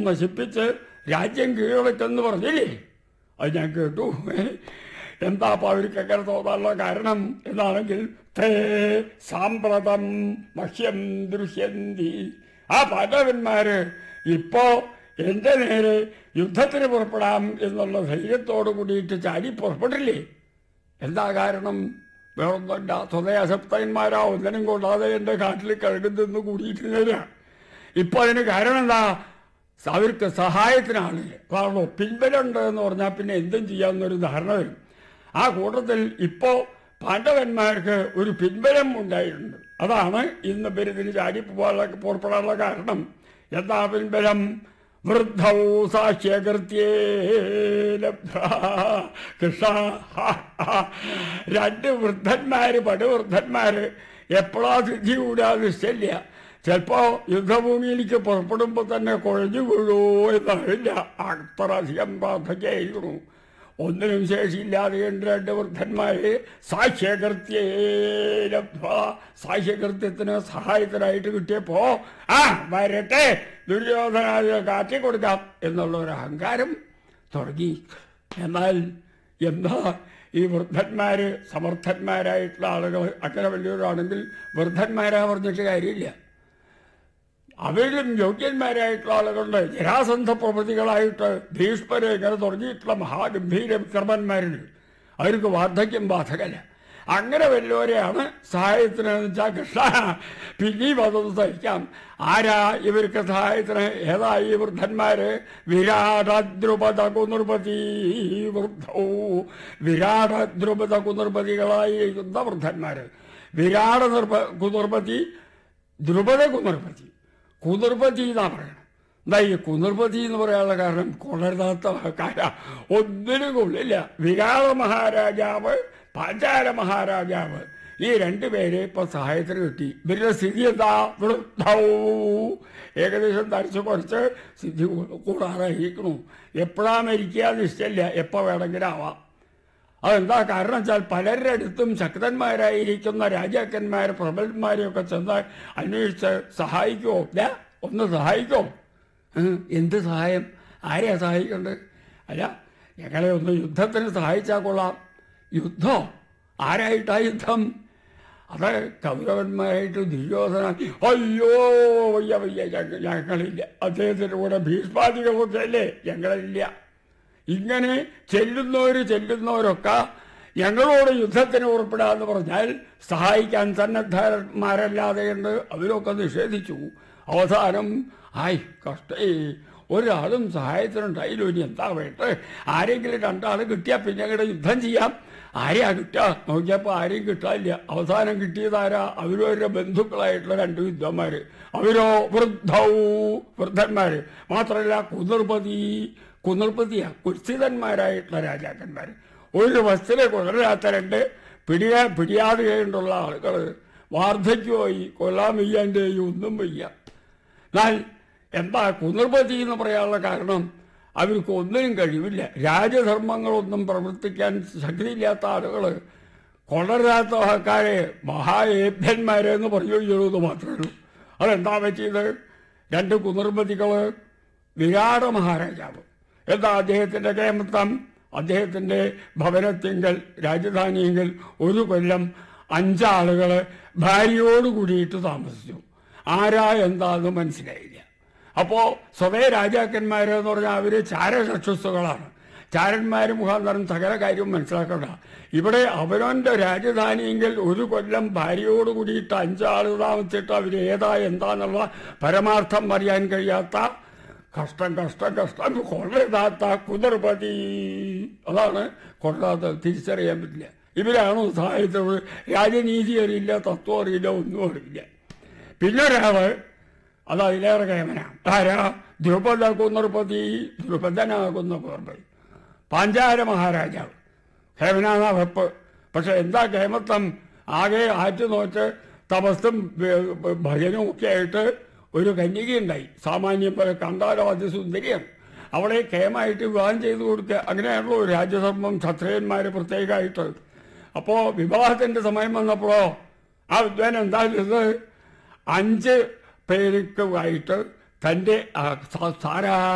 നശിപ്പിച്ച് രാജ്യം കീഴടക്കെന്ന് പറഞ്ഞില്ലേ അത് ഞാൻ കേട്ടു എന്താ അപ്പൊ അവർക്ക് എങ്ങനെ തോന്നാനുള്ള കാരണം എന്നാണെങ്കിൽ തേ സാമ്പ്രതം മഹ്യം ദൃശ്യന്തി ആ പാണ്ഡവന്മാര് ഇപ്പോ എന്റെ നേരെ യുദ്ധത്തിന് പുറപ്പെടാം എന്നുള്ള ധൈര്യത്തോടു കൂടിയിട്ട് ചാടി പുറപ്പെട്ടില്ലേ എന്താ കാരണം വേറൊന്നുമില്ല സ്വതയാസപ്തന്മാരാ ഒന്നിനും കൊണ്ടാതെ എന്റെ കാട്ടിൽ കഴുകുന്നു കൂടിയിട്ട് നേരാ ഇപ്പൊ അതിന് കാരണം എന്താ അവർക്ക് സഹായത്തിനാണ് കാരണം പിൻബലുണ്ട് എന്ന് പറഞ്ഞാൽ പിന്നെ എന്തും ചെയ്യാവുന്നൊരു ധാരണ വരും ആ കൂട്ടത്തിൽ ഇപ്പോ പാണ്ഡവന്മാർക്ക് ഒരു പിൻബലം ഉണ്ടായിട്ടുണ്ട് അതാണ് ഇന്ന് ബിരുദിന് ചാടി പോകാനുള്ള പുറപ്പെടാനുള്ള കാരണം എന്താ പിൻബലം വൃദ്ധൗ സാക്ഷ്യകൃത്യേ ലബ്ധ കൃഷ്ണ രണ്ട് വൃദ്ധന്മാര് പടുവൃദ്ധന്മാര് എപ്പോഴാ സിദ്ധി കൂടാതെ നിശ്ചയില്ല ചിലപ്പോ യുദ്ധഭൂമിയിലേക്ക് പുറപ്പെടുമ്പോ തന്നെ കുഴഞ്ഞു വീഴോ എന്നറിയില്ല അത്രയധികം പ്രാർത്ഥിക്കായിരുന്നു ഒന്നിനും ശേഷിയില്ലാതെ ഉണ്ട് രണ്ട് വൃദ്ധന്മാര് സാക്ഷ്യകൃത്യേ ലബ്ധ സാക്ഷ്യകൃത്യത്തിന് സഹായത്തിനായിട്ട് കിട്ടിയപ്പോ ആ വരട്ടെ ദുര്യോധനാദിനെ കാറ്റി കൊടുക്കാം എന്നുള്ള ഒരു അഹങ്കാരം തുടങ്ങി എന്നാൽ എന്താ ഈ വൃദ്ധന്മാര് സമർത്ഥന്മാരായിട്ടുള്ള ആളുകൾ അങ്ങനെ വലിയവരാണെങ്കിൽ വൃദ്ധന്മാരാ പറഞ്ഞിട്ട് കാര്യമില്ല അവരിലും യോഗ്യന്മാരായിട്ടുള്ള ആളുകളുടെ ജരാസന്ധ പ്രവൃത്തികളായിട്ട് ഭീഷ്മരെ ഇങ്ങനെ തുടങ്ങിയിട്ടുള്ള മഹാഗംഭീര വിക്രമന്മാരുണ്ട് അവർക്ക് വാർദ്ധക്യം ബാധകല്ല അങ്ങനെ വല്ലവരെയാണ് സഹായത്തിന് വെച്ചാൽ കൃഷ്ണ പിന്നെയും അതൊന്ന് സഹിക്കാം ആരാ ഇവർക്ക് സഹായത്തിന് ഏതാ ഈ വൃദ്ധന്മാര് വിരാട ദ്രുപദ കുനിർപതി വൃദ്ധോ വിരാട ദ്രുപദ കുനിർപതികളായിരിക്കുന്ന വൃദ്ധന്മാര് വിരാട നിർഭ കുനിർപതി ദ്രുപദ കുനിർപതി കുതിർപതി എന്നാ പറയണം എന്താ ഈ കുതിർപതി എന്ന് പറയാനുള്ള കാരണം കൊള്ളരുതാത്ത കാര ഒന്നിനും കൊള്ളില്ല വിരാട മഹാരാജാവ് പാഞ്ചാല മഹാരാജാവ് ഈ രണ്ടുപേരെ ഇപ്പൊ സഹായത്തിന് കിട്ടി ഇവരുടെ സ്ഥിതി എന്താ വൃദ്ധൗ ഏകദേശം തരിച്ചു കുറച്ച് സ്ഥിതി കൂടാറായിരിക്കണു എപ്പോഴാ മരിക്കുക നിശ്ചയില്ല എപ്പോ വേണമെങ്കിലും ആവാം അതെന്താ കാരണം വെച്ചാൽ പലരുടെ അടുത്തും ശക്തന്മാരായിരിക്കുന്ന രാജാക്കന്മാർ പ്രബലന്മാരെയൊക്കെ ചെന്ന് അന്വേഷിച്ച് സഹായിക്കുമോ ഇല്ല ഒന്ന് സഹായിക്കോ ഉം, എന്ത് സഹായം ആരെയാ സഹായിക്കേണ്ടത് അല്ല ഞങ്ങളെ ഒന്ന് യുദ്ധത്തിന് സഹായിച്ചാൽ കൊള്ളാം യുദ്ധം ആരായിട്ടാ യുദ്ധം അത് കൗരവന്മാരായിട്ട് ദുര്യോധന അയ്യോ വയ്യ വയ്യ ഞങ്ങ- ഞങ്ങളില്ല അദ്ദേഹത്തിന്റെ കൂടെ ഭീഷ്മാദികളൊക്കെ അല്ലേ ഞങ്ങളില്ല ഇങ്ങനെ ചെല്ലുന്നവര് ചെല്ലുന്നവരൊക്കെ ഞങ്ങളോട് യുദ്ധത്തിന് പുറപ്പെടാന്ന് പറഞ്ഞാൽ സഹായിക്കാൻ സന്നദ്ധന്മാരല്ലാതെ എന്ന് അവരൊക്കെ നിഷേധിച്ചു അവസാനം ആയ് കഷ്ടേ ഒരാളും സഹായത്തിനുണ്ടായില്ലോ ഇനി എന്താ വേണ്ടത് ആരെങ്കിലും രണ്ടാൾ കിട്ടിയാൽ പിന്നെ അങ്ങോട്ട് യുദ്ധം ചെയ്യാം ആരെയാ കിട്ടുക നോക്കിയപ്പോ ആരെയും കിട്ടാനില്ല അവസാനം കിട്ടിയതാരാ അവരും അവരുടെ ബന്ധുക്കളായിട്ടുള്ള രണ്ട് വിദ്വാന്മാര് അവരോ വൃദ്ധൗ വൃദ്ധന്മാര് മാത്രമല്ല കുതിർപതി കുതിർപതിയാ കുത്സിതന്മാരായിട്ടുള്ള രാജാക്കന്മാര് ഒരു വസ്തുവിനെ കൊള്ളരാത്ത രണ്ട് പിടിയാ പിടിയാതെ കണ്ടുള്ള ആളുകൾ വാർദ്ധക്യമായി കൊല്ലാൻ വയ്യാൻ്റെ ഒന്നും വയ്യ എന്നാൽ എന്താ കുതിർപതി എന്ന് പറയാനുള്ള കാരണം അവർക്ക് ഒന്നിനും കഴിവില്ല രാജധർമ്മങ്ങളൊന്നും പ്രവർത്തിക്കാൻ ശക്തിയില്ലാത്ത ആളുകൾ കൊള്ളരാത്ത ആൾക്കാരെ മഹായേഭ്യന്മാരെ എന്ന് പറയുകയുള്ളൂ മാത്രമേ ഉള്ളൂ അതെന്താ പറ്റിയത് രണ്ട് കുതിർപതികള് വിരാട മഹാരാജാവ് എന്താ അദ്ദേഹത്തിന്റെ കേമത്വം അദ്ദേഹത്തിന്റെ ഭവനത്തിങ്കൽ രാജധാനിയെങ്കിൽ ഒരു കൊല്ലം അഞ്ചാളുകള് ഭാര്യയോട് കൂടിയിട്ട് താമസിച്ചു ആരാ എന്താന്ന് മനസ്സിലായില്ല അപ്പോ സ്വതേ രാജാക്കന്മാര് എന്ന് പറഞ്ഞാൽ അവര് ചാരചക്ഷുസ്സുകളാണ് ചാരന്മാര് മുഖാന്തരം സകല കാര്യവും മനസ്സിലാക്കണ്ട ഇവിടെ അവനവന്റെ രാജധാനിയെങ്കിൽ ഒരു കൊല്ലം ഭാര്യയോട് കൂടിയിട്ട് അഞ്ചാള് താമസിച്ചിട്ട് അവര് ഏതാ എന്താന്നുള്ള പരമാർത്ഥം അറിയാൻ കഴിയാത്ത കഷ്ടം കഷ്ടം കഷ്ടം കൊള്ളരുതാത്ത കുതിർപതി അതാണ് കൊള്ളാത്ത തിരിച്ചറിയാൻ പറ്റില്ല ഇവരാണോ സഹായത്തോട് രാജനീതി അറിയില്ല തത്വം അറിയില്ല ഒന്നും അറിയില്ല പിന്നെ ഒരാള് അത് അതിലേറെ കേമന ആരാ ദ്രുപദ കുന്നർപതി ദ്രുപദനാകുന്ന കുന്നർപതി പാഞ്ചാല മഹാരാജാവ് ഹേമനാഥ വെപ്പ് പക്ഷെ എന്താ കേമത്വം ആകെ ആറ്റു നോറ്റ് തപസ്സും വ- ഭജനും ഒക്കെ ആയിട്ട് ഒരു കന്യകയുണ്ടായി സാമാന്യം പോലെ കണ്ടാലോ അതിസുന്ദരിയാണ് അവളെ കേമായിട്ട് വിവാഹം ചെയ്തു കൊടുക്കുക അങ്ങനെയാണല്ലോ രാജ്യധർമ്മം ക്ഷത്രിയന്മാര് പ്രത്യേകമായിട്ട് അപ്പോ വിവാഹത്തിന്റെ സമയം വന്നപ്പോഴോ ആ വിദ്വാൻ എന്താ ചെയ്തത് അഞ്ച് പേർക്ക് ആയിട്ട് തന്റെ ആ, സ- സാരാ